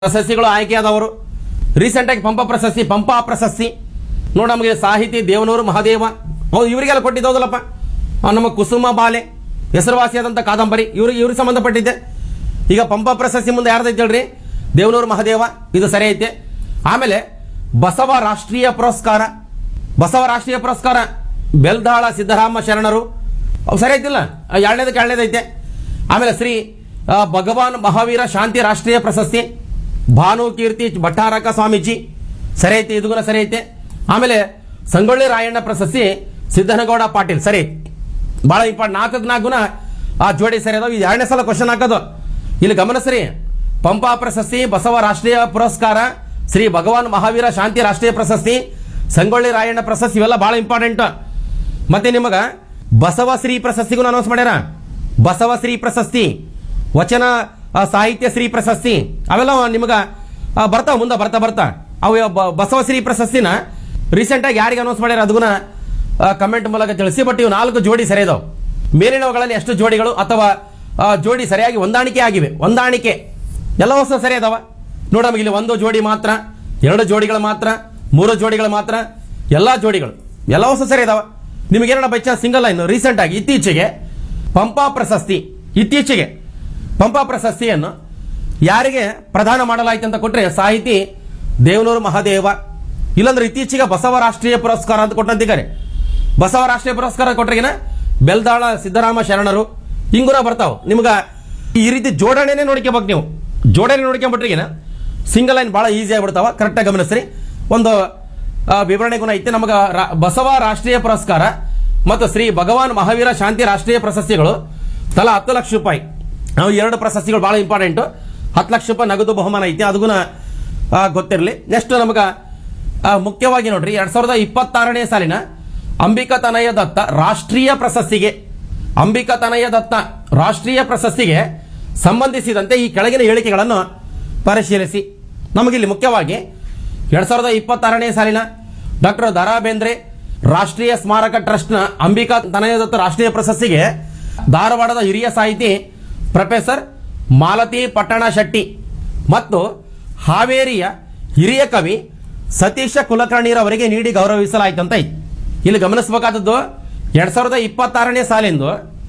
ಪ್ರಶಸ್ತಿಗಳು ಆಯ್ಕೆಯಾದವರು ರೀಸೆಂಟ್ ಆಗಿ ಪಂಪ ಪ್ರಶಸ್ತಿ ಪಂಪ ಪ್ರಶಸ್ತಿ ನೋಡ ನಮಗೆ ಸಾಹಿತಿ ದೇವನೂರು ಮಹಾದೇವ ಹೌದು ಇವರಿಗೆಲ್ಲ ಕೊಟ್ಟಿದ್ದೌದಲ್ಲಪ್ಪ ಆ, ನಮ್ಮ ಕುಸುಮ ಬಾಲೆ ಹೆಸರುವಾಸಿಯಾದಂಥ ಕಾದಂಬರಿ ಇವ್ರಿಗೆ ಇವ್ರಿಗೆ ಸಂಬಂಧಪಟ್ಟಿದ್ದೆ ಈಗ ಪಂಪ ಪ್ರಶಸ್ತಿ ಮುಂದೆ ಯಾರ್ದೈತೆ ಹೇಳ್ರಿ ದೇವನೂರು ಮಹಾದೇವ ಇದು ಸರಿ ಐತೆ ಆಮೇಲೆ ಬಸವ ರಾಷ್ಟ್ರೀಯ ಪುರಸ್ಕಾರ ಬಸವ ರಾಷ್ಟ್ರೀಯ ಪುರಸ್ಕಾರ ಬೆಲ್ದಾಳ ಸಿದ್ದರಾಮ ಶರಣರು ಅವು ಸರಿ ಐತಿಲ್ಲ ಆ, ಎರಡನೇದಕ್ಕೆ ಎರಡನೇದೈತೆ ಆಮೇಲೆ ಶ್ರೀ ಆ, ಭಗವಾನ್ ಮಹಾವೀರ ಶಾಂತಿ ರಾಷ್ಟ್ರೀಯ ಪ್ರಶಸ್ತಿ ಭಾನು ಕೀರ್ತಿ ಭಟ್ಟಾರಕ ಸ್ವಾಮೀಜಿ ಸರಿ ಐತೆ ಇದು ಕೂಡ ಸರಿ ಐತೆ ಆಮೇಲೆ ಸಂಗೊಳ್ಳಿ ರಾಯಣ್ಣ ಪ್ರಶಸ್ತಿ ಸಿದ್ದನಗೌಡ ಪಾಟೀಲ್ ಸರಿ ಬಹಳ ಇಂಪಾರ್ಟ್ ನಾಲ್ಕಕ್ಕೆ ನಾಲ್ಕು ಗುಣ ಆ ಜೋಡಿ ಸರಿ ಅದಾವ ಇದು ಎರಡನೇ ಸಲ ಕ್ವಶನ್ ಹಾಕೋದು ಇಲ್ಲಿ ಗಮನಿಸ್ರಿ ಪಂಪಾ ಪ್ರಶಸ್ತಿ ಬಸವ ರಾಷ್ಟ್ರೀಯ ಪುರಸ್ಕಾರ ಶ್ರೀ ಭಗವಾನ್ ಮಹಾವೀರ ಶಾಂತಿ ರಾಷ್ಟ್ರೀಯ ಪ್ರಶಸ್ತಿ ಸಂಗೊಳ್ಳಿ ರಾಯಣ್ಣ ಪ್ರಶಸ್ತಿ ಇವೆಲ್ಲ ಬಹಳ ಇಂಪಾರ್ಟೆಂಟ್ ಮತ್ತೆ ನಿಮಗ ಬಸವಶ್ರೀ ಪ್ರಶಸ್ತಿಗೂ ಅನೌನ್ಸ್ ಮಾಡ್ಯಾರ ಬಸವಶ್ರೀ ಪ್ರಶಸ್ತಿ ವಚನ ಆ, ಸಾಹಿತ್ಯ ಶ್ರೀ ಪ್ರಶಸ್ತಿ ಅವೆಲ್ಲ ನಿಮಗ ಆ, ಬರ್ತಾವ ಮುಂದೆ ಬರ್ತಾ ಬರ್ತಾ ಅವು ಯಾವ ಬ- ಬಸವಶ್ರೀ ಪ್ರಶಸ್ತಿನ ರೀಸೆಂಟ್ ಆಗಿ ಯಾರಿಗೆ ಅನೌನ್ಸ್ ಮಾಡ್ಯಾರ ಅದನ್ನ ಕಮೆಂಟ್ ಮೂಲಕ ತಿಳಿಸಿ ಬಟ್ ಇವು ನಾಲ್ಕು ಜೋಡಿ ಸರಿ ಇದಾವೆ ಮೇಲಿನವುಗಳಲ್ಲಿ ಎಷ್ಟು ಜೋಡಿಗಳು ಅಥವಾ ಆ, ಜೋಡಿ ಸರಿಯಾಗಿ ಹೊಂದಾಣಿಕೆ ಆಗಿವೆ ಹೊಂದಾಣಿಕೆ ಎಲ್ಲ ಹೊಸ ಸರಿ ಅದಾವ ನೋಡ ನಮಗೆ ಇಲ್ಲಿ ಒಂದು ಜೋಡಿ ಮಾತ್ರ ಎರಡು ಜೋಡಿಗಳು ಮಾತ್ರ ಮೂರು ಜೋಡಿಗಳು ಮಾತ್ರ ಎಲ್ಲಾ ಜೋಡಿಗಳು ಎಲ್ಲ ಹೊಸ ಸರಿ ಅದಾವ ನಿಮಗೇನ by chance single line recent ಆಗಿ ಇತ್ತೀಚೆಗೆ ಪಂಪಾ ಪ್ರಶಸ್ತಿ ಇತ್ತೀಚೆಗೆ ಪಂಪಾ ಪ್ರಶಸ್ತಿಯನ್ನು ಯಾರಿಗೆ ಪ್ರದಾನ ಮಾಡಲಾಯಿತು ಅಂತ ಕೊಟ್ರೆ ಸಾಹಿತಿ ದೇವನೂರು ಮಹಾದೇವ ಇಲ್ಲಾಂದ್ರೆ ಇತ್ತೀಚೆಗೆ ಬಸವ ರಾಷ್ಟ್ರೀಯ ಪುರಸ್ಕಾರ ಅಂತ ಕೊಟ್ಟಂತಿದ್ದಾರೆ ಬಸವ ರಾಷ್ಟ್ರೀಯ ಪುರಸ್ಕಾರ ಕೊಟ್ರಿಗಿನ ಬೆಲ್ದಾಳ ಸಿದ್ದರಾಮ ಶರಣರು ಹಿಂಗುರ ಬರ್ತಾವ ನಿಮ್ಗ ಈ ರೀತಿ ಜೋಡಣೆನೇ ನೋಡ್ಕೋಬೇಕು ನೀವು ಜೋಡಣೆ ನೋಡ್ಕೊಂಡ್ಬಿಟ್ರಿಗಿನ ಸಿಂಗಲ್ ಲೈನ್ ಬಹಳ ಈಸಿ ಆಗಿಬಿಡ್ತಾವ ಕರೆಕ್ಟಾಗಿ ಗಮನಿಸ್ರಿ ಒಂದು ಆ, ವಿವರಣೆ ಗುಣ ಐತೆ ನಮಗ ರಾ- ಬಸವ ರಾಷ್ಟ್ರೀಯ ಪುರಸ್ಕಾರ ಮತ್ತು ಶ್ರೀ ಭಗವಾನ್ ಮಹಾವೀರ ಶಾಂತಿ ರಾಷ್ಟ್ರೀಯ ಪ್ರಶಸ್ತಿಗಳು ತಲಾ ಹತ್ತು ಲಕ್ಷ ರೂಪಾಯಿ ನಾವು ಎರಡು ಪ್ರಶಸ್ತಿಗಳು ಬಹಳ ಇಂಪಾರ್ಟೆಂಟ್ ಹತ್ತು ಲಕ್ಷ ರೂಪಾಯಿ ನಗದು ಬಹುಮಾನ ಐತಿ ಅದಗುನ ಗೊತ್ತಿರಲಿ ನೆಕ್ಸ್ಟ್ ನಮಗ ಆ, ಮುಖ್ಯವಾಗಿ ನೋಡ್ರಿ ಎರಡ್ ಸಾವಿರದ ಇಪ್ಪತ್ತಾರನೇ ಸಾಲಿನ ಅಂಬಿಕಾ ತನಯ ದತ್ತ ರಾಷ್ಟ್ರೀಯ ಪ್ರಶಸ್ತಿಗೆ ಅಂಬಿಕಾ ತನಯ ದತ್ತ ರಾಷ್ಟ್ರೀಯ ಪ್ರಶಸ್ತಿಗೆ ಸಂಬಂಧಿಸಿದಂತೆ ಈ ಕೆಳಗಿನ ಹೇಳಿಕೆಗಳನ್ನು ಪರಿಶೀಲಿಸಿ ನಮಗಿಲ್ಲಿ ಮುಖ್ಯವಾಗಿ ಎರಡ್ ಸಾವಿರದ ಇಪ್ಪತ್ತಾರನೇ ಸಾಲಿನ ಡಾಕ್ಟರ್ ದರಾ ಬೇಂದ್ರೆ ರಾಷ್ಟ್ರೀಯ ಸ್ಮಾರಕ ಟ್ರಸ್ಟ್ನ ಅಂಬಿಕಾ ತನಯ ದತ್ತ ರಾಷ್ಟ್ರೀಯ ಪ್ರಶಸ್ತಿಗೆ ಧಾರವಾಡದ ಹಿರಿಯ ಸಾಹಿತಿ ಪ್ರೊಫೆಸರ್ ಮಾಲತಿ ಪಟ್ಟಣ ಶೆಟ್ಟಿ ಮತ್ತು ಹಾವೇರಿಯ ಹಿರಿಯ ಕವಿ ಸತೀಶ ಕುಲಕರ್ಣಿರವರಿಗೆ ನೀಡಿ ಗೌರವಿಸಲಾಯಿತು ಅಂತ ಐತಿ ಇಲ್ಲಿ ಗಮನಿಸಬೇಕಾದದ್ದು ಎರಡ್ ಸಾವಿರದ ಇಪ್ಪತ್ತಾರನೇ ಸಾಲಿಂದು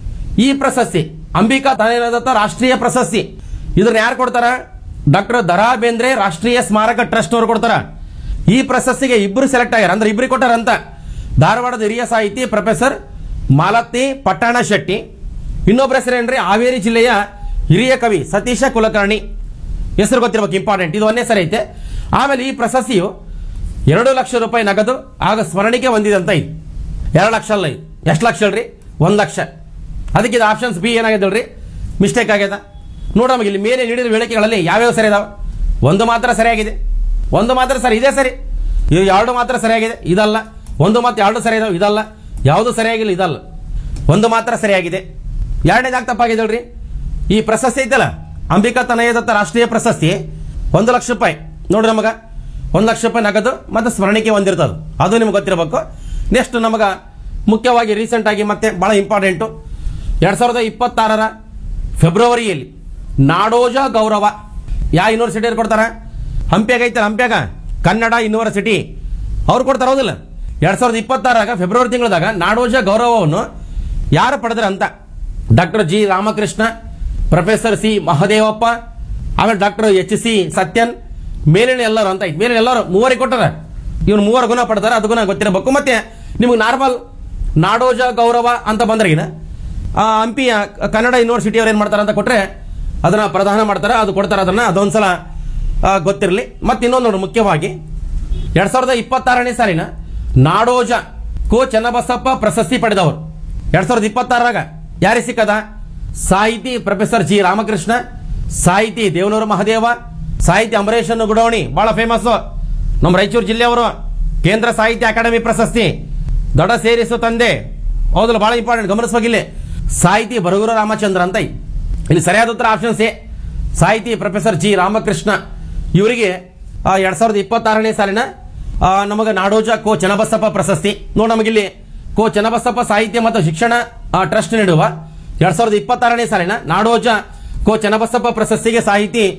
ಈ ಪ್ರಶಸ್ತಿ ಅಂಬಿಕಾ ತನಯದತ್ತ ರಾಷ್ಟ್ರೀಯ ಪ್ರಶಸ್ತಿ ಇದನ್ನ ಯಾರು ಕೊಡ್ತಾರ ಡಾಕ್ಟರ್ ದರಾ ಬೇಂದ್ರೆ ರಾಷ್ಟ್ರೀಯ ಸ್ಮಾರಕ ಟ್ರಸ್ಟ್ ಅವರು ಕೊಡ್ತಾರ ಈ ಪ್ರಶಸ್ತಿಗೆ ಇಬ್ಬರು ಸೆಲೆಕ್ಟ್ ಆಗ್ಯಾರ ಅಂದ್ರೆ ಇಬ್ಬರು ಕೊಟ್ಟಾರಂತ ಧಾರವಾಡದ ಹಿರಿಯ ಸಾಹಿತಿ ಪ್ರೊಫೆಸರ್ ಮಾಲತಿ ಪಟ್ಟಣ ಶೆಟ್ಟಿ ಇನ್ನೊಬ್ಬರ ಹೆಸರೇನ್ರಿ ಹಾವೇರಿ ಜಿಲ್ಲೆಯ ಹಿರಿಯ ಕವಿ ಸತೀಶ ಕುಲಕರ್ಣಿ ಹೆಸರು ಗೊತ್ತಿರ್ಬೇಕು ಇಂಪಾರ್ಟೆಂಟ್ ಇದು ಒಂದೇ ಸರಿ ಐತೆ ಆಮೇಲೆ ಈ ಪ್ರಶಸ್ತಿಯು ಎರಡು ಲಕ್ಷ ರೂಪಾಯಿ ನಗದು ಆಗ ಸ್ಮರಣಿಕೆ ಹೊಂದಿದಂತ ಐತಿ ಎರಡು ಲಕ್ಷ ಅಲ್ಲ ಇದು ಎಷ್ಟು ಲಕ್ಷ ಅಲ್ರಿ ಒಂದು ಲಕ್ಷ ಅದಕ್ಕೆ ಇದು ಆಪ್ಷನ್ಸ್ ಬಿ ಏನಾಗಿದೆ ಹೇಳ್ರಿ ಮಿಸ್ಟೇಕ್ ಆಗ್ಯದ ನೋಡೋಣ ಇಲ್ಲಿ ಮೇಲೆ ನೀಡಿದ ಹೇಳಿಕೆಗಳಲ್ಲಿ ಯಾವ್ಯಾವ ಸರಿ ಇದಾವೆ ಒಂದು ಮಾತ್ರ ಸರಿಯಾಗಿದೆ ಒಂದು ಮಾತ್ರ ಸರಿ ಇದೇ ಸರಿ ಇದು ಎರಡು ಮಾತ್ರ ಸರಿಯಾಗಿದೆ ಇದಲ್ಲ ಒಂದು ಮಾತ್ರ ಎರಡು ಸರಿ ಇದಾವೆ ಇದಲ್ಲ ಯಾವುದು ಸರಿಯಾಗಿಲ್ಲ ಇದಲ್ಲ ಒಂದು ಮಾತ್ರ ಸರಿಯಾಗಿದೆ ಎರಡನೇದಾಗ ತಪ್ಪಾಗಿದೆ ಹೇಳ್ರಿ ಈ ಪ್ರಶಸ್ತಿ ಐತಲ್ಲ ಅಂಬಿಕಾ ತನಯದತ್ತ ರಾಷ್ಟ್ರೀಯ ಪ್ರಶಸ್ತಿ ಒಂದು ಲಕ್ಷ ರೂಪಾಯಿ ನೋಡ್ರಿ ನಮಗ ಒಂದು ಲಕ್ಷ ರೂಪಾಯಿ ನಗದು ಮತ್ತು ಸ್ಮರಣಿಕೆ ಹೊಂದಿರ್ತದೆ ಅದು ನಿಮ್ಗೆ ಗೊತ್ತಿರಬೇಕು ನೆಕ್ಸ್ಟ್ ನಮಗ ಮುಖ್ಯವಾಗಿ ರೀಸೆಂಟ್ ಆಗಿ ಮತ್ತೆ ಬಹಳ ಇಂಪಾರ್ಟೆಂಟು ಎರಡ್ ಸಾವಿರದ ಇಪ್ಪತ್ತಾರರ ಫೆಬ್ರವರಿಯಲ್ಲಿ ನಾಡೋಜ ಗೌರವ ಯಾವ ಯೂನಿವರ್ಸಿಟಿಯವ್ರು ಕೊಡ್ತಾರ ಹಂಪ್ಯಾಗ ಐತಲ್ಲ ಹಂಪ್ಯಾಗ ಕನ್ನಡ ಯೂನಿವರ್ಸಿಟಿ ಅವ್ರು ಕೊಡ್ತಾರ ಹೌದಿಲ್ಲ ಎರಡ್ ಸಾವಿರದ ಇಪ್ಪತ್ತಾರಾಗ ಫೆಬ್ರವರಿ ತಿಂಗಳದಾಗ ನಾಡೋಜ ಗೌರವವನ್ನು ಯಾರು ಪಡೆದ್ರ ಅಂತ doctor G Ramakrishna professor C Mahadevappa ಆಮೇಲೆ ಡಾಕ್ಟರ್ ಎಚ್ ಸಿ ಸತ್ಯನ್ ಮೇಲಿನ ಎಲ್ಲರೂ ಅಂತ ಐತಿ ಮೇಲಿನ ಎಲ್ಲರೂ ಮೂವರಿಗೆ ಕೊಟ್ಟಾರ ಇವನು ಮೂವರು ಗುಣ ಪಡ್ತಾರ ಅದು ಗುಣ ಗೊತ್ತಿರಬೇಕು ಮತ್ತೆ ನಿಮ್ಗೆ ನಾರ್ಮಲ್ ನಾಡೋಜ ಗೌರವ ಅಂತ ಬಂದ್ರಿಗಿನ ಆ ಹಂಪಿಯ ಕನ್ನಡ ಯೂನಿವರ್ಸಿಟಿ ಅವ್ರು ಏನ್ ಮಾಡ್ತಾರೆ ಅಂತ ಕೊಟ್ರೆ ಅದನ್ನ ಪ್ರದಾನ ಮಾಡ್ತಾರೆ ಅದು ಕೊಡ್ತಾರೆ ಅದನ್ನ ಅದೊಂದ್ಸಲ ಆ, ಗೊತ್ತಿರಲಿ ಮತ್ತೆ ಇನ್ನೊಂದು ನೋಡಿ ಮುಖ್ಯವಾಗಿ ಎರಡ್ ಸಾವಿರದ ಇಪ್ಪತ್ತಾರನೇ ಸಾಲಿನ ನಾಡೋಜ ಕೋ ಚನ್ನಬಸಪ್ಪ ಪ್ರಶಸ್ತಿ ಪಡೆದವರು ಎರಡ್ ಸಾವಿರದ ಇಪ್ಪತ್ತಾರಾಗ ಯಾರಿಗೆ ಸಿಕ್ಕದ ಸಾಹಿತಿ ಪ್ರೊಫೆಸರ್ ಜಿ ರಾಮಕೃಷ್ಣ ಸಾಹಿತಿ ದೇವನೂರು ಮಹದೇವ ಸಾಹಿತಿ ಅಂಬರೀಷನ್ ಗುಡೋಣಿ ಬಹಳ ಫೇಮಸ್ ನಮ್ಮ ರಾಯಚೂರು ಜಿಲ್ಲೆಯವರು ಕೇಂದ್ರ ಸಾಹಿತ್ಯ ಅಕಾಡೆಮಿ ಪ್ರಶಸ್ತಿ ದೊಡ್ಡ ಸೇರಿಸು ತಂದೆ ಹೌದಲ್ಲ ಬಹಳ ಇಂಪಾರ್ಟೆಂಟ್ ಗಮನಿಸಬೇಕಿಲ್ಲಿ ಸಾಹಿತಿ ಬರಗೂರು ರಾಮಚಂದ್ರ ಅಂತ ಐತಿ. ಇಲ್ಲಿ ಸರಿಯಾದ ಉತ್ತರ ಆಪ್ಷನ್ ಸಿ ಸಾಹಿತಿ ಪ್ರೊಫೆಸರ್ ಜಿ ರಾಮಕೃಷ್ಣ ಇವರಿಗೆ ಆ, ಎರಡ್ ಸಾವಿರದ ಇಪ್ಪತ್ತಾರನೇ ಸಾಲಿನ ಆ, ನಮಗ ನಾಡೋಜ ಕೋ ಚನ್ನಬಸಪ್ಪ ಪ್ರಶಸ್ತಿ ನೋಡಿ ನಮಗಿಲ್ಲಿ ಕೋ ಚನ್ನಬಸಪ್ಪ ಸಾಹಿತ್ಯ ಮತ್ತು ಶಿಕ್ಷಣ ಆ, ಟ್ರಸ್ಟ್ ನೀಡುವ ಎರಡ್ ಸಾವಿರದ ಇಪ್ಪತ್ತಾರನೇ ಸಾಲಿನ ನಾಡೋಜ ಕೋ ಚನ್ನಬಸಪ್ಪ ಪ್ರಶಸ್ತಿಗೆ ಸಾಹಿತಿ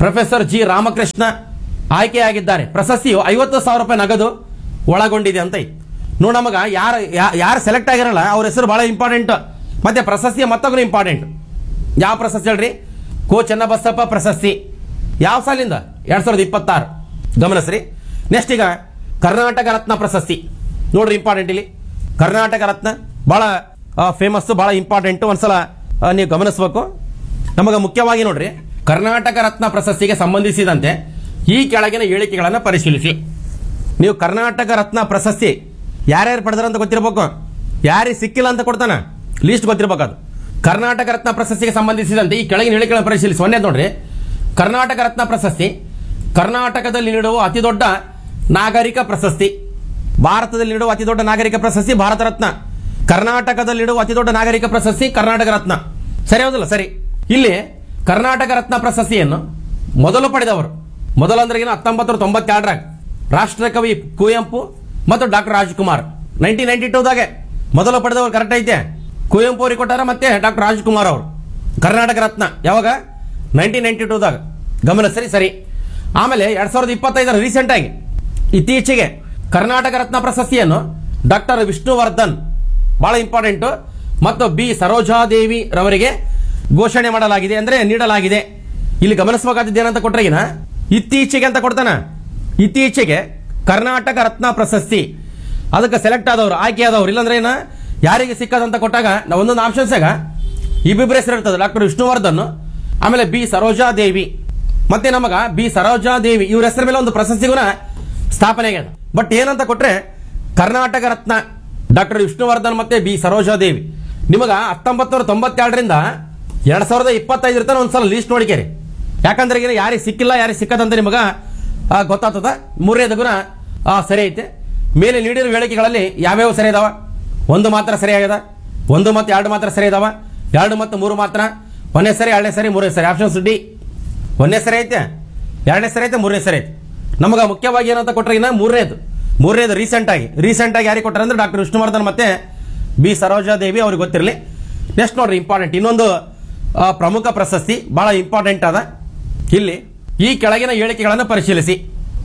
ಪ್ರೊಫೆಸರ್ ಜಿ ರಾಮಕೃಷ್ಣ ಆಯ್ಕೆಯಾಗಿದ್ದಾರೆ ಪ್ರಶಸ್ತಿಯು ಐವತ್ತು ಸಾವಿರ ರೂಪಾಯಿ ನಗದು ಒಳಗೊಂಡಿದೆ ಅಂತ ಐತಿ ನೋಡ್ ನಮಗ ಯಾರು ಯಾರು ಸೆಲೆಕ್ಟ್ ಆಗಿರಲ್ಲ ಅವ್ರ ಹೆಸರು ಬಹಳ ಇಂಪಾರ್ಟೆಂಟ್ ಮತ್ತೆ ಪ್ರಶಸ್ತಿಯ ಮತ್ತೊಬ್ಬರು ಇಂಪಾರ್ಟೆಂಟ್ ಯಾವ ಪ್ರಶಸ್ತಿ ಹೇಳ್ರಿ ಕೋ ಚನ್ನಬಸಪ್ಪ ಪ್ರಶಸ್ತಿ ಯಾವ ಸಾಲಿಂದ ಎರಡ್ ಸಾವಿರದ ಇಪ್ಪತ್ತಾರು ಗಮನಿಸ್ರಿ ನೆಕ್ಸ್ಟ್ ಈಗ ಕರ್ನಾಟಕ ರತ್ನ ಪ್ರಶಸ್ತಿ ನೋಡ್ರಿ ಇಂಪಾರ್ಟೆಂಟ್ ಇಲ್ಲಿ ಕರ್ನಾಟಕ ರತ್ನ ಬಹಳ ಫೇಮಸ್ ಬಹಳ ಇಂಪಾರ್ಟೆಂಟ್ ಒಂದ್ಸಲ ಆ, ನೀವು ಗಮನಿಸಬೇಕು ನಮಗೆ ಮುಖ್ಯವಾಗಿ ನೋಡ್ರಿ ಕರ್ನಾಟಕ ರತ್ನ ಪ್ರಶಸ್ತಿಗೆ ಸಂಬಂಧಿಸಿದಂತೆ ಈ ಕೆಳಗಿನ ಹೇಳಿಕೆಗಳನ್ನು ಪರಿಶೀಲಿಸಿ ನೀವು ಕರ್ನಾಟಕ ರತ್ನ ಪ್ರಶಸ್ತಿ ಯಾರ್ಯಾರು ಪಡೆದ್ರ ಅಂತ ಗೊತ್ತಿರಬೇಕು ಯಾರಿಗೆ ಸಿಕ್ಕಿಲ್ಲ ಅಂತ ಕೊಡ್ತಾನ ಲೀಸ್ಟ್ ಗೊತ್ತಿರ್ಬೇಕು ಅದು ಕರ್ನಾಟಕ ರತ್ನ ಪ್ರಶಸ್ತಿಗೆ ಸಂಬಂಧಿಸಿದಂತೆ ಈ ಕೆಳಗಿನ ಹೇಳಿಕೆಗಳನ್ನು ಪರಿಶೀಲಿಸಿ ಒಂದೇ ನೋಡ್ರಿ ಕರ್ನಾಟಕ ರತ್ನ ಪ್ರಶಸ್ತಿ ಕರ್ನಾಟಕದಲ್ಲಿ ನೀಡುವ ಅತಿ ದೊಡ್ಡ ನಾಗರಿಕ ಪ್ರಶಸ್ತಿ ಭಾರತದಲ್ಲಿ ನೀಡುವ ಅತಿ ದೊಡ್ಡ ನಾಗರಿಕ ಪ್ರಶಸ್ತಿ ಭಾರತ ರತ್ನ ಕರ್ನಾಟಕದಲ್ಲಿಡುವ ಅತಿ ದೊಡ್ಡ ನಾಗರಿಕ ಪ್ರಶಸ್ತಿ ಕರ್ನಾಟಕ ರತ್ನ ಸರಿ ಹೌದಲ್ಲ ಸರಿ ಇಲ್ಲಿ ಕರ್ನಾಟಕ ರತ್ನ ಪ್ರಶಸ್ತಿಯನ್ನು ಮೊದಲು ಪಡೆದವರು ಮೊದಲಂದ್ರೆ ಏನು ಹತ್ತೊಂಬತ್ತು ತೊಂಬತ್ತೆರಡರಾಗ ರಾಷ್ಟ್ರಕವಿ ಕುವೆಂಪು ಮತ್ತು ಡಾಕ್ಟರ್ ರಾಜ್ಕುಮಾರ್ ನೈನ್ಟೀನ್ ನೈನ್ಟಿ ಟೂದಾಗೆ ಮೊದಲು ಪಡೆದವರು ಕರೆಕ್ಟ್ ಐತೆ ಕುವೆಂಪು ಅವ್ರಿಗೆ ಕೊಟ್ಟಾರ ಮತ್ತೆ ಡಾಕ್ಟರ್ ರಾಜ್ಕುಮಾರ್ ಅವರು ಕರ್ನಾಟಕ ರತ್ನ ಯಾವಾಗ ನೈನ್ಟೀನ್ ನೈನ್ಟಿ ಟೂದಾಗ ಗಮನ ಸರಿ ಸರಿ ಆಮೇಲೆ ಎರಡ್ ಸಾವಿರದ ಇಪ್ಪತ್ತೈದರ ರೀಸೆಂಟ್ ಆಗಿ ಇತ್ತೀಚೆಗೆ ಕರ್ನಾಟಕ ರತ್ನ ಪ್ರಶಸ್ತಿಯನ್ನು ಡಾಕ್ಟರ್ ವಿಷ್ಣುವರ್ಧನ್ ಬಹಳ ಇಂಪಾರ್ಟೆಂಟ್ ಮತ್ತು ಬಿ ಸರೋಜಾದೇವಿ ರವರಿಗೆ ಘೋಷಣೆ ಮಾಡಲಾಗಿದೆ ಅಂದ್ರೆ ನೀಡಲಾಗಿದೆ ಇಲ್ಲಿ ಗಮನಿಸಬೇಕಾದದ್ದು ಏನಂತ ಕೊಟ್ರೆಗಿನ ಇತ್ತೀಚೆಗೆ ಅಂತ ಕೊಡ್ತಾನ ಇತ್ತೀಚೆಗೆ ಕರ್ನಾಟಕ ರತ್ನ ಪ್ರಶಸ್ತಿ ಅದಕ್ಕೆ ಸೆಲೆಕ್ಟ್ ಆದವರು ಆಯ್ಕೆ ಆದವರು ಇಲ್ಲಾಂದ್ರೆ ಏನ ಯಾರಿಗೆ ಸಿಕ್ಕದಂತ ಕೊಟ್ಟಾಗ ನಾವು ಒಂದೊಂದು ಆಪ್ಷನ್ಸಾಗ ಇಬ್ಬಿಬ್ಬರ ಹೆಸರು ಇರ್ತದೆ ಡಾಕ್ಟರ್ ವಿಷ್ಣುವರ್ಧನ್ ಆಮೇಲೆ ಬಿ ಸರೋಜಾದೇವಿ ಮತ್ತೆ ನಮಗ ಬಿ ಸರೋಜಾದೇವಿ ಇವ್ರ ಹೆಸರ ಮೇಲೆ ಒಂದು ಪ್ರಶಸ್ತಿಗುನ ಸ್ಥಾಪನೆ ಆಗ್ಯದ ಬಟ್ ಏನಂತ ಕೊಟ್ರೆ ಕರ್ನಾಟಕ ರತ್ನ ಡಾಕ್ಟರ್ ವಿಷ್ಣುವರ್ಧನ್ ಮತ್ತೆ ಬಿ ಸರೋಜಾದೇವಿ ನಿಮಗ ಹತ್ತೊಂಬತ್ತು ನೂರ ತೊಂಬತ್ತೆರಡರಿಂದ ಎರಡ್ ಸಾವಿರದ ಇಪ್ಪತ್ತೈದರ ತನಕ ಒಂದ್ಸಲ ಲೀಸ್ಟ್ ನೋಡಿಕೇರಿ ಯಾಕಂದ್ರೆ ಈಗ ಯಾರಿಗೆ ಸಿಕ್ಕಿಲ್ಲ ಯಾರಿಗೆ ಸಿಕ್ಕದಂತ ನಿಮಗ ಆ, ಗೊತ್ತಾಗ್ತದ ಮೂರನೇದು ಗುಣ ಆ, ಸರಿ ಐತೆ ಮೇಲೆ ನೀಡಿರೋ ಹೇಳಿಕೆಗಳಲ್ಲಿ ಯಾವ್ಯಾವ ಸರಿ ಇದಾವ ಒಂದು ಮಾತ್ರ ಸರಿ ಆಗ್ಯದ ಒಂದು ಮತ್ತು ಎರಡು ಮಾತ್ರ ಸರಿ ಇದಾವ ಎರಡು ಮತ್ತು ಮೂರು ಮಾತ್ರ ಒಂದೇ ಸರಿ ಎರಡನೇ ಸರಿ ಮೂರನೇ ಸರಿ ಆಪ್ಷನ್ಸ್ ಡಿ ಒಂದನೇ ಸರಿ ಐತೆ ಎರಡನೇ ಸರಿ ಐತೆ ಮೂರನೇ ಸರಿ ಐತೆ ನಮಗೆ ಮುಖ್ಯವಾಗಿ ಏನಂತ ಕೊಟ್ರೆ ಇನ್ನ ಮೂರನೇದು ಮೂರನೇದು ರೀಸೆಂಟ್ ಆಗಿ ರೀಸೆಂಟ್ ಆಗಿ ಯಾರಿಗೆ ಕೊಟ್ಟರೆ ಅಂದ್ರೆ ಡಾಕ್ಟರ್ ವಿಷ್ಣುವರ್ಧನ್ ಮತ್ತೆ ಬಿ ಸರೋಜಾದೇವಿ ಅವ್ರಿಗೆ ಗೊತ್ತಿರಲಿ ನೆಕ್ಸ್ಟ್ ನೋಡ್ರಿ ಇಂಪಾರ್ಟೆಂಟ್ ಇನ್ನೊಂದು ಆ, ಪ್ರಮುಖ ಪ್ರಶಸ್ತಿ ಬಹಳ ಇಂಪಾರ್ಟೆಂಟ್ ಅದ ಇಲ್ಲಿ ಈ ಕೆಳಗಿನ ಹೇಳಿಕೆಗಳನ್ನು ಪರಿಶೀಲಿಸಿ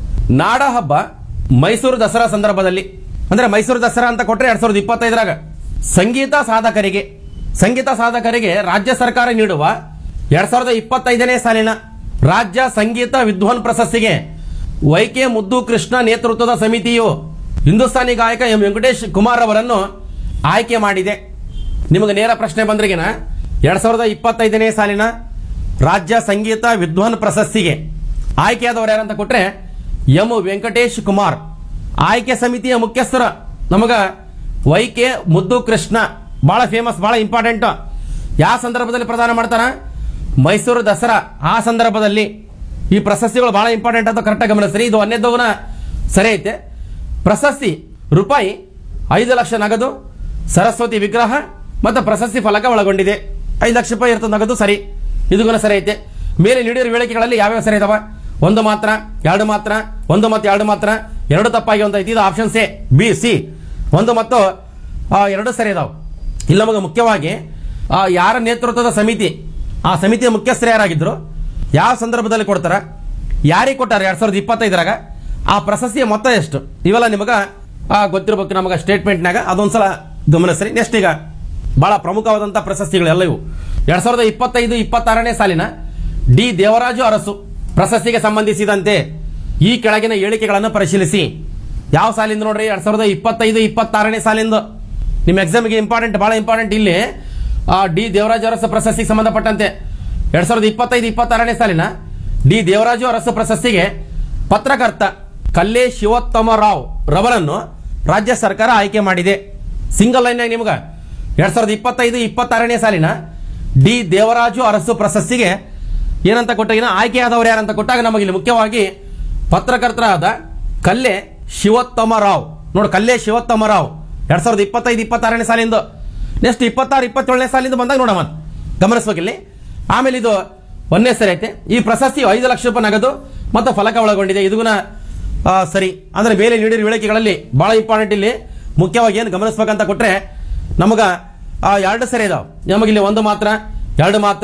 ನಾಡ ಹಬ್ಬ ಮೈಸೂರು ದಸರಾ ಸಂದರ್ಭದಲ್ಲಿ ಅಂದ್ರೆ ಮೈಸೂರು ದಸರಾ ಅಂತ ಕೊಟ್ರೆ ಎರಡ್ ಸಾವಿರದ ಇಪ್ಪತ್ತೈದರಾಗ ಸಂಗೀತ ಸಾಧಕರಿಗೆ ಸಂಗೀತ ಸಾಧಕರಿಗೆ ರಾಜ್ಯ ಸರ್ಕಾರ ನೀಡುವ ಎರಡ್ ಸಾವಿರದ ಇಪ್ಪತ್ತೈದನೇ ಸಾಲಿನ ರಾಜ್ಯ ಸಂಗೀತ ವಿದ್ವಾನ್ ಪ್ರಶಸ್ತಿಗೆ ವೈಕೆ ಮುದ್ದು ಕೃಷ್ಣ ನೇತೃತ್ವದ ಸಮಿತಿಯು ಹಿಂದೂಸ್ತಾನಿ ಗಾಯಕ ಎಂ ವೆಂಕಟೇಶ್ ಕುಮಾರ್ ಅವರನ್ನು ಆಯ್ಕೆ ಮಾಡಿದೆ ನಿಮಗೆ ನೇರ ಪ್ರಶ್ನೆ ಬಂದ್ರಿಗಿನ ಎರಡ್ ಸಾವಿರದ ಇಪ್ಪತ್ತೈದನೇ ಸಾಲಿನ ರಾಜ್ಯ ಸಂಗೀತ ವಿದ್ವಾನ್ ಪ್ರಶಸ್ತಿಗೆ ಆಯ್ಕೆಯಾದವರು ಯಾರಂತ ಕೊಟ್ರೆ ಎಂ ವೆಂಕಟೇಶ್ ಕುಮಾರ್ ಆಯ್ಕೆ ಸಮಿತಿಯ ಮುಖ್ಯಸ್ಥರ ನಮಗ ವೈಕೆ ಮುದ್ದು ಕೃಷ್ಣ ಬಹಳ ಫೇಮಸ್ ಬಹಳ ಇಂಪಾರ್ಟೆಂಟ್ ಯಾವ ಸಂದರ್ಭದಲ್ಲಿ ಪ್ರದಾನ ಮಾಡ್ತಾರ ಮೈಸೂರು ದಸರಾ ಆ ಸಂದರ್ಭದಲ್ಲಿ ಈ ಪ್ರಶಸ್ತಿಗಳು ಬಹಳ ಇಂಪಾರ್ಟೆಂಟ್ ಅಂತ ಕರೆಕ್ಟಾಗಿ ಗಮನಿಸ್ರಿ ಇದು ಒಂದೇದವನ ಸರಿ ಐತೆ ಪ್ರಶಸ್ತಿ ರೂಪಾಯಿ ಐದು ಲಕ್ಷ ನಗದು ಸರಸ್ವತಿ ವಿಗ್ರಹ ಮತ್ತು ಪ್ರಶಸ್ತಿ ಫಲಕ ಒಳಗೊಂಡಿದೆ ಐದು ಲಕ್ಷ ರೂಪಾಯಿ ಇರ್ತದೆ ನಗದು ಸರಿ ಇದು ಸರಿ ಐತೆ ಮೇಲೆ ನೀಡಿರೋ ಹೇಳಿಕೆಗಳಲ್ಲಿ ಯಾವ್ಯಾವ ಸರಿ ಇದಾವ ಒಂದು ಮಾತ್ರ ಎರಡು ಮಾತ್ರ ಒಂದು ಮತ್ತು ಎರಡು ಮಾತ್ರ ಎರಡು ತಪ್ಪಾಗಿ ಒಂದು ಐತಿ ಇದು ಆಪ್ಷನ್ ಎ ಬಿ ಸಿ ಒಂದು ಮತ್ತು ಆ, ಎರಡು ಸರಿ ಇದಾವೆ ಇಲ್ಲಿ ನಮಗೆ ಮುಖ್ಯವಾಗಿ ಆ, ಯಾರ ನೇತೃತ್ವದ ಸಮಿತಿ ಆ ಸಮಿತಿಯ ಮುಖ್ಯಸ್ಥರು ಯಾರಾಗಿದ್ರು ಯಾವ ಸಂದರ್ಭದಲ್ಲಿ ಕೊಡ್ತಾರ ಯಾರಿಗೆ ಕೊಟ್ಟಾರ ಎರಡ್ ಸಾವಿರದ ಇಪ್ಪತ್ತೈದರಾಗ ಆ ಪ್ರಶಸ್ತಿಯ ಮೊತ್ತ ಎಷ್ಟು ಇವೆಲ್ಲ ನಿಮಗ ಆ, ಗೊತ್ತಿರ್ಬೇಕು ನಮಗ ಸ್ಟೇಟ್ಮೆಂಟ್ನಾಗ ಅದೊಂದ್ಸಲ ಗಮನಿಸ್ರಿ ನೆಕ್ಸ್ಟ್ ಈಗ ಬಹಳ ಪ್ರಮುಖವಾದಂತಹ ಪ್ರಶಸ್ತಿಗಳೆಲ್ಲ ಇವು ಎರಡ್ ಸಾವಿರದ ಇಪ್ಪತ್ತೈದು ಇಪ್ಪತ್ತಾರನೇ ಸಾಲಿನ ಡಿ ದೇವರಾಜು ಅರಸು ಪ್ರಶಸ್ತಿಗೆ ಸಂಬಂಧಿಸಿದಂತೆ ಈ ಕೆಳಗಿನ ಹೇಳಿಕೆಗಳನ್ನು ಪರಿಶೀಲಿಸಿ ಯಾವ ಸಾಲಿಂದ ನೋಡ್ರಿ ಎರಡ್ ಸಾವಿರದ ಇಪ್ಪತ್ತೈದು ಇಪ್ಪತ್ತಾರನೇ ಸಾಲಿಂದ ನಿಮ್ಮ ಎಕ್ಸಾಮ್ಗೆ ಇಂಪಾರ್ಟೆಂಟ್ ಬಹಳ ಇಂಪಾರ್ಟೆಂಟ್ ಇಲ್ಲಿ ಆ, ಡಿ ದೇವರಾಜು ಅರಸು ಪ್ರಶಸ್ತಿಗೆ ಸಂಬಂಧಪಟ್ಟಂತೆ ಎರಡ್ ಸಾವಿರದ ಇಪ್ಪತ್ತೈದು ಇಪ್ಪತ್ತಾರನೇ ಸಾಲಿನ ಡಿ ದೇವರಾಜು ಅರಸು ಪ್ರಶಸ್ತಿಗೆ ಪತ್ರಕರ್ತ ಕಲ್ಲೆ ಶಿವೋತ್ತಮ ರಾವ್ ರವರನ್ನು ರಾಜ್ಯ ಸರ್ಕಾರ ಆಯ್ಕೆ ಮಾಡಿದೆ ಸಿಂಗಲ್ ಲೈನ್ ನಿಮ್ಗ ಎರಡ್ ಸಾವಿರದ ಇಪ್ಪತ್ತೈದು ಇಪ್ಪತ್ತಾರನೇ ಸಾಲಿನ ಡಿ ದೇವರಾಜು ಅರಸು ಪ್ರಶಸ್ತಿಗೆ ಏನಂತ ಕೊಟ್ಟಾಗ ಆಯ್ಕೆಯಾದವರು ಯಾರಂತ ಕೊಟ್ಟಾಗ ನಮಗೆ ಇಲ್ಲಿ ಮುಖ್ಯವಾಗಿ ಪತ್ರಕರ್ತರಾದ ಕಲ್ಲೆ ಶಿವೋತ್ತಮ ರಾವ್ ನೋಡಿ ಕಲ್ಲೆ ಶಿವೋತ್ತಮ ರಾವ್ ಎರಡ್ ಸಾವಿರದ ಇಪ್ಪತ್ತೈದು ಇಪ್ಪತ್ತಾರನೇ ಸಾಲಿಂದ ನೆಕ್ಸ್ಟ್ ಇಪ್ಪತ್ತಾರು ಇಪ್ಪತ್ತೇಳನೇ ಸಾಲಿಂದ ಬಂದಾಗ ನೋಡಮ್ಮ ಗಮನಿಸ್ಬೇಕಿಲ್ಲಿ ಆಮೇಲೆ ಇದು ಒಂದೇ ಸರಿ ಐತೆ ಈ ಪ್ರಶಸ್ತಿ ಐದು ಲಕ್ಷ ರೂಪಾಯಿ ನಗದು ಮತ್ತು ಫಲಕ ಒಳಗೊಂಡಿದೆ ಇದನ್ನ ಸರಿ ಅಂದ್ರೆ ಮೇಲೆ ನೀಡಿರೋ ಹೇಳಿಕೆಗಳಲ್ಲಿ ಬಹಳ ಇಂಪಾರ್ಟೆಂಟ್ ಇಲ್ಲಿ ಮುಖ್ಯವಾಗಿ ಏನು ಗಮನಿಸ್ಬೇಕಂತ ಕೊಟ್ರೆ ನಮಗ ಆ, ಎರಡು ಸರಿ ಇದಾವೆ ನಮಗಿಲ್ಲಿ ಒಂದು ಮಾತ್ರ ಎರಡು ಮಾತ್ರ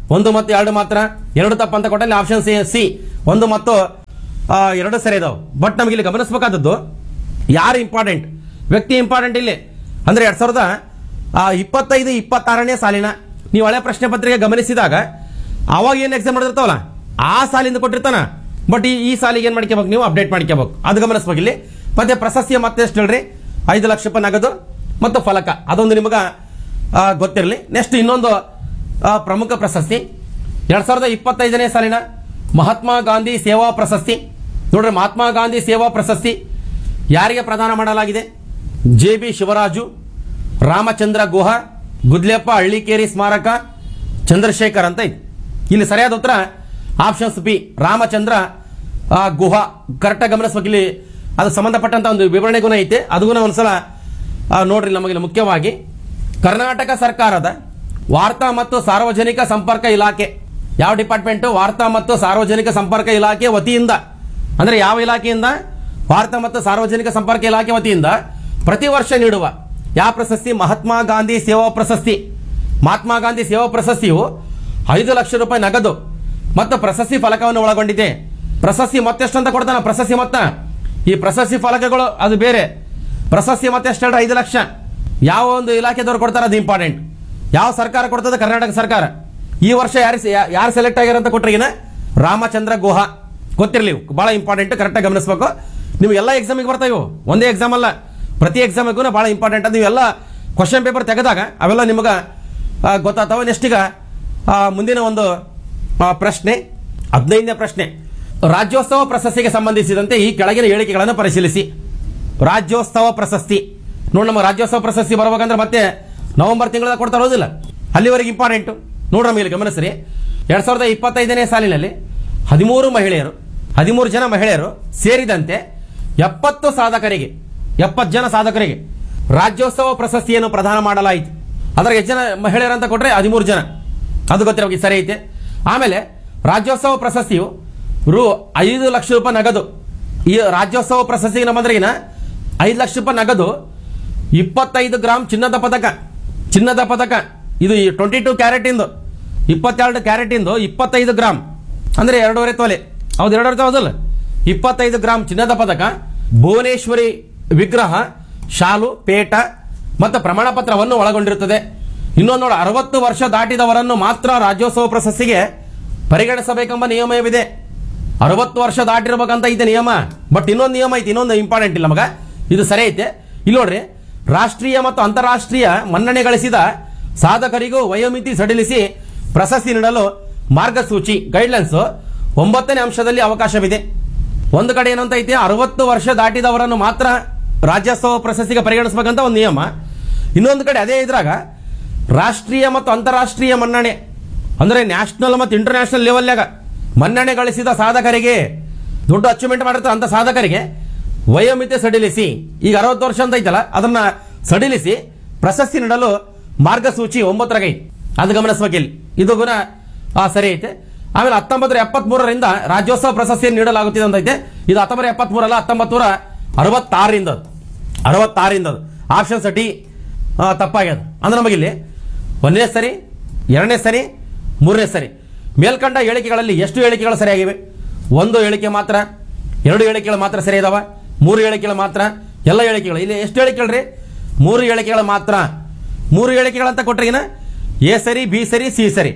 ಒಂದು ಮತ್ತು ಎರಡು ಮಾತ್ರ ಎರಡು ತಪ್ಪು ಅಂತ ಕೊಟ್ಟಲ್ಲಿ ಆಪ್ಷನ್ ಸಿ ಸಿ ಒಂದು ಮತ್ತು ಆ, ಎರಡು ಸರಿ ಇದಾವೆ ಬಟ್ ನಮಗೆ ಇಲ್ಲಿ ಗಮನಿಸಬೇಕಾದದ್ದು ಯಾರು ಇಂಪಾರ್ಟೆಂಟ್ ವ್ಯಕ್ತಿ ಇಂಪಾರ್ಟೆಂಟ್ ಇಲ್ಲಿ ಅಂದ್ರೆ ಎರಡ್ ಸಾವಿರದ ಆ, ಇಪ್ಪತ್ತೈದು ಇಪ್ಪತ್ತಾರನೇ ಸಾಲಿನ ನೀವು ಹಳೆ ಪ್ರಶ್ನೆ ಪತ್ರಿಕೆ ಗಮನಿಸಿದಾಗ ಅವಾಗ ಏನು ಎಕ್ಸಾಮ್ ಮಾಡಿರ್ತಾವಲ್ಲ ಆ ಸಾಲಿಂದ ಕೊಟ್ಟಿರ್ತಾನ ಬಟ್ ಈ ಈ ಸಾಲಿಗೆ ಏನು ಮಾಡ್ಕೋಬೇಕು ನೀವು ಅಪ್ಡೇಟ್ ಮಾಡ್ಕೋಬೇಕು ಅದು ಗಮನಿಸ್ಬೇಕು ಇಲ್ಲಿ ಮತ್ತೆ ಪ್ರಶಸ್ತಿಯ ಮತ್ತೆ ಎಷ್ಟು ಹೇಳ್ರಿ ಐದು ಲಕ್ಷ ರೂಪಾಯಿ ನಗದು ಮತ್ತು ಫಲಕ ಅದೊಂದು ನಿಮಗೆ ಗೊತ್ತಿರಲಿ ನೆಕ್ಸ್ಟ್ ಇನ್ನೊಂದು ಆ, ಪ್ರಮುಖ ಪ್ರಶಸ್ತಿ ಎರಡ್ ಸಾವಿರದ ಇಪ್ಪತ್ತೈದನೇ ಸಾಲಿನ ಮಹಾತ್ಮ ಗಾಂಧಿ ಸೇವಾ ಪ್ರಶಸ್ತಿ ನೋಡ್ರಿ ಮಹಾತ್ಮ ಗಾಂಧಿ ಸೇವಾ ಪ್ರಶಸ್ತಿ ಯಾರಿಗೆ ಪ್ರದಾನ ಮಾಡಲಾಗಿದೆ ಜೆ ಬಿ ಶಿವರಾಜು ರಾಮಚಂದ್ರ ಗುಹ ಗುದ್ಲೆಪ್ಪ ಹಳ್ಳಿಕೇರಿ ಸ್ಮಾರಕ ಚಂದ್ರಶೇಖರ್ ಅಂತ ಇದೆ ಇಲ್ಲಿ ಸರಿಯಾದ ಉತ್ತರ ಆಪ್ಷನ್ಸ್ ಬಿ ರಾಮಚಂದ್ರ ಆ, ಗುಹ ಕರೆಕ್ಟಾಗಿ ಗಮನಿಸ್ಬೇಕು ಇಲ್ಲಿ ಅದು ಸಂಬಂಧಪಟ್ಟಂತ ಒಂದು ವಿವರಣೆ ಗುಣ ಐತೆ ಅದು ಗುಣ ಒಂದ್ಸಲ ಆ, ನೋಡ್ರಿ ನಮಗೆ ಮುಖ್ಯವಾಗಿ ಕರ್ನಾಟಕ ಸರ್ಕಾರದ ವಾರ್ತಾ ಮತ್ತು ಸಾರ್ವಜನಿಕ ಸಂಪರ್ಕ ಇಲಾಖೆ ಯಾವ ಡಿಪಾರ್ಟ್ಮೆಂಟ್ ವಾರ್ತಾ ಮತ್ತು ಸಾರ್ವಜನಿಕ ಸಂಪರ್ಕ ಇಲಾಖೆ ವತಿಯಿಂದ ಅಂದ್ರೆ ಯಾವ ಇಲಾಖೆಯಿಂದ ವಾರ್ತಾ ಮತ್ತು ಸಾರ್ವಜನಿಕ ಸಂಪರ್ಕ ಇಲಾಖೆ ವತಿಯಿಂದ ಪ್ರತಿ ವರ್ಷ ನೀಡುವ ಯಾವ ಪ್ರಶಸ್ತಿ ಮಹಾತ್ಮ ಗಾಂಧಿ ಸೇವಾ ಪ್ರಶಸ್ತಿ ಮಹಾತ್ಮ ಗಾಂಧಿ ಸೇವಾ ಪ್ರಶಸ್ತಿಯು ಐದು ಲಕ್ಷ ರೂಪಾಯಿ ನಗದು ಮತ್ತು ಪ್ರಶಸ್ತಿ ಫಲಕವನ್ನು ಒಳಗೊಂಡಿದೆ ಪ್ರಶಸ್ತಿ ಮತ್ತೆಷ್ಟು ಅಂತ ಕೊಡ್ತಾನ ಪ್ರಶಸ್ತಿ ಮೊತ್ತ ಈ ಪ್ರಶಸ್ತಿ ಫಲಕಗಳು ಅದು ಬೇರೆ ಪ್ರಶಸ್ತಿ ಮತ್ತೆಷ್ಟು ಹೇಳ್ರಿ ಐದು ಲಕ್ಷ ಯಾವ ಒಂದು ಇಲಾಖೆದವ್ರು ಕೊಡ್ತಾರೆ ಅದು ಇಂಪಾರ್ಟೆಂಟ್ ಯಾವ ಸರ್ಕಾರ ಕೊಡ್ತದೆ ಕರ್ನಾಟಕ ಸರ್ಕಾರ ಈ ವರ್ಷ ಯಾರು ಯಾರು ಸೆಲೆಕ್ಟ್ ಆಗ್ಯಾರ ಅಂತ ಕೊಟ್ರಿಗಿನ ರಾಮಚಂದ್ರ ಗುಹ ಗೊತ್ತಿರಲಿ ಬಹಳ ಇಂಪಾರ್ಟೆಂಟ್ ಕರೆಕ್ಟಾಗಿ ಗಮನಿಸಬೇಕು ನೀವು ಎಲ್ಲ ಎಕ್ಸಾಮಿಗೆ ಬರ್ತಾವೆ ಇವು. ಒಂದೇ ಎಕ್ಸಾಮ್ ಅಲ್ಲ ಪ್ರತಿ ಎಕ್ಸಾಮಿಗೂ ಬಹಳ ಇಂಪಾರ್ಟೆಂಟ್ ಅದು ನೀವೆಲ್ಲ ಕ್ವಶನ್ ಪೇಪರ್ ತೆಗೆದಾಗ ಅವೆಲ್ಲ ನಿಮಗೆ ಗೊತ್ತಾಗ್ತಾವೆ ನೆಕ್ಸ್ಟ್ ಈಗ ಆ, ಮುಂದಿನ ಒಂದು ಆ, ಪ್ರಶ್ನೆ ಹದಿನೈದನೇ ಪ್ರಶ್ನೆ ರಾಜ್ಯೋತ್ಸವ ಪ್ರಶಸ್ತಿಗೆ ಸಂಬಂಧಿಸಿದಂತೆ ಈ ಕೆಳಗಿನ ಹೇಳಿಕೆಗಳನ್ನು ಪರಿಶೀಲಿಸಿ ರಾಜ್ಯೋತ್ಸವ ಪ್ರಶಸ್ತಿ ನೋಡಿ ನಮ್ಮ ರಾಜ್ಯೋತ್ಸವ ಪ್ರಶಸ್ತಿ ಬರ್ಬೇಕಂದ್ರೆ ಮತ್ತೆ ನವೆಂಬರ್ ತಿಂಗಳ ಕೊಡ್ತಾ ಇರೋದಿಲ್ಲ ಅಲ್ಲಿವರೆಗೆ ಇಂಪಾರ್ಟೆಂಟ್ ನೋಡ್ರ ಮೇಲೆ ಗಮನಿಸ್ರಿ ಎರಡ್ ಸಾವಿರದ ಇಪ್ಪತ್ತೈದನೇ ಸಾಲಿನಲ್ಲಿ ಹದಿಮೂರು ಮಹಿಳೆಯರು ಹದಿಮೂರು ಜನ ಮಹಿಳೆಯರು ಸೇರಿದಂತೆ ಎಪ್ಪತ್ತು ಸಾಧಕರಿಗೆ ಎಪ್ಪತ್ತು ಜನ ಸಾಧಕರಿಗೆ ರಾಜ್ಯೋತ್ಸವ ಪ್ರಶಸ್ತಿಯನ್ನು ಪ್ರದಾನ ಮಾಡಲಾಯಿತು ಅದರ ಎಷ್ಟು ಜನ ಮಹಿಳೆಯರು ಅಂತ ಕೊಟ್ರೆ ಹದಿಮೂರು ಜನ ಅದು ಗೊತ್ತಿರೋ ಸರಿ ಐತೆ ಆಮೇಲೆ ರಾಜ್ಯೋತ್ಸವ ಪ್ರಶಸ್ತಿಯು ರು ಐದು ಲಕ್ಷ ರೂಪಾಯಿ ನಗದು ಈ ರಾಜ್ಯೋತ್ಸವ ಪ್ರಶಸ್ತಿಗೆ ನಮ್ಮಂದ್ರಿಗಿನ ಐದು ಲಕ್ಷ ರೂಪಾಯಿ ನಗದು ಇಪ್ಪತ್ತೈದು ಗ್ರಾಮ್ ಚಿನ್ನದ ಪದಕ ಚಿನ್ನದ ಪದಕ ಇದು ಟ್ವೆಂಟಿ ಟೂ ಕ್ಯಾರೆಟ್ ಇಂದು ಇಪ್ಪತ್ತೆರಡು ಕ್ಯಾರೆಟ್ ಇಂದು ಇಪ್ಪತ್ತೈದು ಗ್ರಾಮ್ ಅಂದ್ರೆ ಎರಡೂವರೆ ತೊಲೆ ಹೌದು ಎರಡೂವರೆ ತೊಲೆ ಹೌದಲ್ಲ ಇಪ್ಪತ್ತೈದು ಗ್ರಾಮ್ ಚಿನ್ನದ ಪದಕ ಭುವನೇಶ್ವರಿ ವಿಗ್ರಹ ಶಾಲು ಪೇಟ ಮತ್ತು ಪ್ರಮಾಣ ಪತ್ರವನ್ನು ಒಳಗೊಂಡಿರುತ್ತದೆ ಇನ್ನೊಂದು ನೋಡಿ ಅರವತ್ತು ವರ್ಷ ದಾಟಿದವರನ್ನು ಮಾತ್ರ ರಾಜ್ಯೋತ್ಸವ ಪ್ರಶಸ್ತಿಗೆ ಪರಿಗಣಿಸಬೇಕೆಂಬ ನಿಯಮವಿದೆ ಅರವತ್ತು ವರ್ಷ ದಾಟಿರ್ಬೇಕಂತ ಐತೆ ನಿಯಮ ಬಟ್ ಇನ್ನೊಂದು ನಿಯಮ ಐತಿ ಇನ್ನೊಂದು ಇಂಪಾರ್ಟೆಂಟ್ ಇಲ್ಲ ನಮಗ ಇದು ಸರಿ ಐತೆ ಇಲ್ಲಿ ನೋಡ್ರಿ ರಾಷ್ಟ್ರೀಯ ಮತ್ತು ಅಂತಾರಾಷ್ಟ್ರೀಯ ಮನ್ನಣೆ ಗಳಿಸಿದ ಸಾಧಕರಿಗೂ ವಯೋಮಿತಿ ಸಡಿಲಿಸಿ ಪ್ರಶಸ್ತಿ ನೀಡಲು ಮಾರ್ಗಸೂಚಿ ಗೈಡ್ಲೈನ್ಸ್ ಒಂಬತ್ತನೇ ಅಂಶದಲ್ಲಿ ಅವಕಾಶವಿದೆ ಒಂದು ಕಡೆ ಏನಂತ ಐತಿ ಅರವತ್ತು ವರ್ಷ ದಾಟಿದವರನ್ನು ಮಾತ್ರ ರಾಜ್ಯೋತ್ಸವ ಪ್ರಶಸ್ತಿಗೆ ಪರಿಗಣಿಸಬೇಕಂತ ಒಂದು ನಿಯಮ ಇನ್ನೊಂದು ಕಡೆ ಅದೇ ಇದ್ರಾಗ ರಾಷ್ಟ್ರೀಯ ಮತ್ತು ಅಂತಾರಾಷ್ಟ್ರೀಯ ಮನ್ನಣೆ ಅಂದ್ರೆ ನ್ಯಾಷನಲ್ ಮತ್ತು ಇಂಟರ್ನ್ಯಾಷನಲ್ ಲೆವೆಲ್ನಾಗ ಮನ್ನಣೆ ಗಳಿಸಿದ ಸಾಧಕರಿಗೆ ದೊಡ್ಡ ಅಚೀವ್ಮೆಂಟ್ ಮಾಡಿರ್ತಾರೆ ಅಂತ ಸಾಧಕರಿಗೆ ವಯೋಮಿತಿ ಸಡಿಲಿಸಿ ಈಗ ಅರವತ್ತು ವರ್ಷ ಅಂತ ಐತಲ್ಲ ಅದನ್ನ ಸಡಿಲಿಸಿ ಪ್ರಶಸ್ತಿ ನೀಡಲು ಮಾರ್ಗಸೂಚಿ ಒಂಬತ್ತರಾಗ ಐತಿ ಅದು ಗಮನಿಸ್ಬೇಕು ಇಲ್ಲಿ ಇದು ಗುಣ ಆ, ಸರಿ ಐತೆ ಆಮೇಲೆ ಹತ್ತೊಂಬತ್ತರ ಎಪ್ಪತ್ಮೂರರಿಂದ ರಾಜ್ಯೋತ್ಸವ ಪ್ರಶಸ್ತಿಯನ್ನು ನೀಡಲಾಗುತ್ತಿದೆ ಅಂತ ಐತೆ ಇದು ಹತ್ತೊಂಬತ್ತು ಎಪ್ಪತ್ಮೂರಲ್ಲ ಹತ್ತೊಂಬತ್ತು ನೂರ ಅರವತ್ತಾರರಿಂದ ಅದು. ಅರವತ್ತಾರರಿಂದ ಅದು ಆಪ್ಷನ್ಸ್ ಡಿ ಆ, ತಪ್ಪಾಗ್ಯದ ಅಂದ್ರೆ ನಮಗಿಲ್ಲಿ ಒಂದನೇ ಸರಿ ಎರಡನೇ ಸರಿ ಮೂರನೇ ಸರಿ ಮೇಲ್ಕಂಡ ಹೇಳಿಕೆಗಳಲ್ಲಿ ಎಷ್ಟು ಹೇಳಿಕೆಗಳು ಸರಿಯಾಗಿವೆ ಒಂದು ಹೇಳಿಕೆ ಮಾತ್ರ ಎರಡು ಹೇಳಿಕೆಗಳು ಮಾತ್ರ ಸರಿ ಇದಾವ ಮೂರು ಹೇಳಿಕೆಗಳು ಮಾತ್ರ ಎಲ್ಲ ಹೇಳಿಕೆಗಳು ಇಲ್ಲಿ ಎಷ್ಟು ಹೇಳಿಕೆಗಳು ಮೂರು ಹೇಳಿಕೆಗಳು ಮಾತ್ರ ಮೂರು ಹೇಳಿಕೆಗಳಂತ ಕೊಟ್ರಿಗಿನ ಎ ಸರಿ ಬಿ ಸರಿ ಸಿ ಸರಿ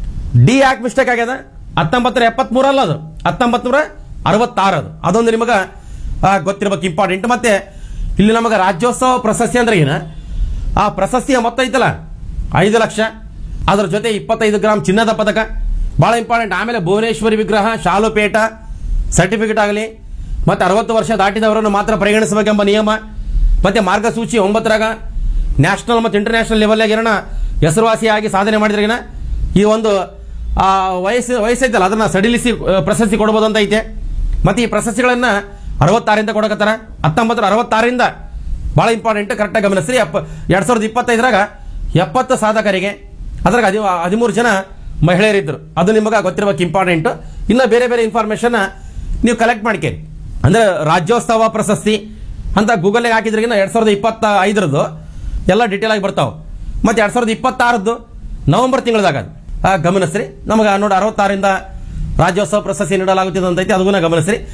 ಡಿ ಯಾಕೆ ಮಿಸ್ಟೇಕ್ ಆಗ್ಯದ ಹತ್ತೊಂಬತ್ತರ ಎಪ್ಪತ್ಮೂರಲ್ಲ ಅದು ಹತ್ತೊಂಬತ್ತು ನೂರ ಅರವತ್ತಾರು ಅದು ಅದೊಂದು ನಿಮಗೆ ಗೊತ್ತಿರ್ಬೇಕು ಇಂಪಾರ್ಟೆಂಟ್ ಮತ್ತೆ ಇಲ್ಲಿ ನಮಗೆ ರಾಜ್ಯೋತ್ಸವ ಪ್ರಶಸ್ತಿ ಅಂದ್ರೆ ಏನ ಆ ಪ್ರಶಸ್ತಿಯ ಮೊತ್ತ ಐತಲ್ಲ ಐದು ಲಕ್ಷ ಅದರ ಜೊತೆ ಇಪ್ಪತ್ತೈದು ಗ್ರಾಮ್ ಚಿನ್ನದ ಪದಕ ಬಹಳ ಇಂಪಾರ್ಟೆಂಟ್ ಆಮೇಲೆ ಭುವನೇಶ್ವರಿ ವಿಗ್ರಹ ಶಾಲುಪೇಟ ಸರ್ಟಿಫಿಕೇಟ್ ಆಗಲಿ ಮತ್ತೆ ಅರವತ್ತು ವರ್ಷ ದಾಟಿದವರನ್ನು ಮಾತ್ರ ಪರಿಗಣಿಸಬೇಕೆಂಬ ನಿಯಮ ಮತ್ತೆ ಮಾರ್ಗಸೂಚಿ ಒಂಬತ್ತರಾಗ ನ್ಯಾಷನಲ್ ಮತ್ತು ಇಂಟರ್ನ್ಯಾಷನಲ್ ಲೆವೆಲ್ನಾಗ ಏನೋ ಹೆಸರುವಾಸಿಯಾಗಿ ಸಾಧನೆ ಮಾಡಿದ್ರಿಗಿನ ಈ ಒಂದು ಆ, ವಯಸ್ಸು ವಯಸ್ಸೈತಲ್ಲ ಅದನ್ನ ಸಡಿಲಿಸಿ ಆ, ಪ್ರಶಸ್ತಿ ಕೊಡ್ಬೋದು ಅಂತ ಐತೆ ಮತ್ತೆ ಈ ಪ್ರಶಸ್ತಿಗಳನ್ನ ಅರವತ್ತಾರಿಂದ ಕೊಡಕತ್ತಾರ ಹತ್ತೊಂಬತ್ತರ ಅರವತ್ತಾರರಿಂದ ಬಹಳ ಇಂಪಾರ್ಟೆಂಟ್ ಕರೆಕ್ಟಾಗಿ ಗಮನಿಸ್ರಿ ಎಪ್ಪ ಎರಡ್ ಸಾವಿರದ ಇಪ್ಪತ್ತೈದರಾಗ ಎಪ್ಪತ್ತು ಸಾಧಕರಿಗೆ ಅದ್ರಾಗ ಹದಿ ಹದಿಮೂರು ಜನ ಮಹಿಳೆಯರಿದ್ದರು ಅದು ನಿಮಗೆ ಗೊತ್ತಿರಬೇಕು ಇಂಪಾರ್ಟೆಂಟ್ ಇನ್ನು ಬೇರೆ ಬೇರೆ ಇನ್ಫಾರ್ಮೇಶನ್ ನೀವು ಕಲೆಕ್ಟ್ ಮಾಡ್ಕೇರಿ ಅಂದ್ರೆ ರಾಜ್ಯೋತ್ಸವ ಪ್ರಶಸ್ತಿ ಅಂತ ಗೂಗಲ್ಗೆ ಹಾಕಿದ್ರಿಗಿನ ಎರಡ್ ಸಾವಿರದ ಇಪ್ಪತ್ತ ಐದರದ್ದು ಎಲ್ಲ ಡೀಟೇಲ್ ಆಗಿ ಬರ್ತಾವೆ ಮತ್ತೆ ಎರಡ್ ಸಾವಿರದ ಇಪ್ಪತ್ತಾರದ್ದು ನವೆಂಬರ್ ತಿಂಗಳದಾಗ ಅದು ಆ, ಗಮನಿಸ್ರಿ ನಮಗೆ ನೋಡಿ ಅರವತ್ತಾರರಿಂದ ರಾಜ್ಯೋತ್ಸವ ಪ್ರಶಸ್ತಿ ನೀಡಲಾಗುತ್ತಿದೆ ಅಂತೈತಿ ಅದನ್ನ ಗಮನಿಸ್ರಿ